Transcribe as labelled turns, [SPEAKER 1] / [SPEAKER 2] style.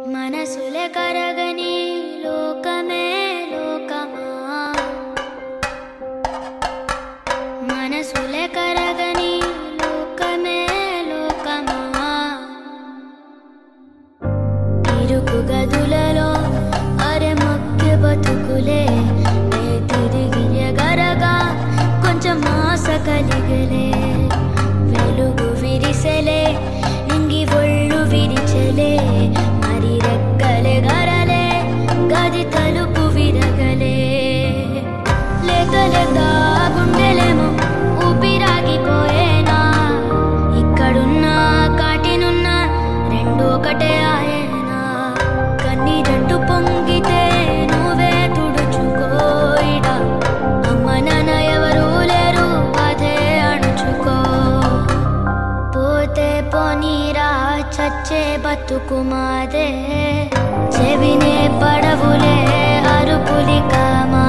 [SPEAKER 1] మనసులే కరగని లోకమే లోకమా మనసులే కరగని లోకమే లోకమా ఇరుకు గదులలో అరె మొక్కె బతుకులే నే తిరిగి ఎగరగా కొంచెం ఆశ కలిగలే వెలుగు విరిసెలే నింగి ఒళ్ళు విరిచెలే మరి రెక్కలే గరలే గది తలుపు విరగలే లేక లేక గుండెలేమో ఊపిరాగిపోయేనా ఇక్కడున్నా కాటినున్నా రెండు ఒకటే ఆయనా కన్నీరట్టు పొంగితే నువ్వే తుడుచుకోయిడా అమ్మ నాన్న ఎవరూ లేరు అదే అణుచుకో పోతే పోనీరా చచ్చే బతుకు మాదే చెవినే పడవులే అరుపులిక మా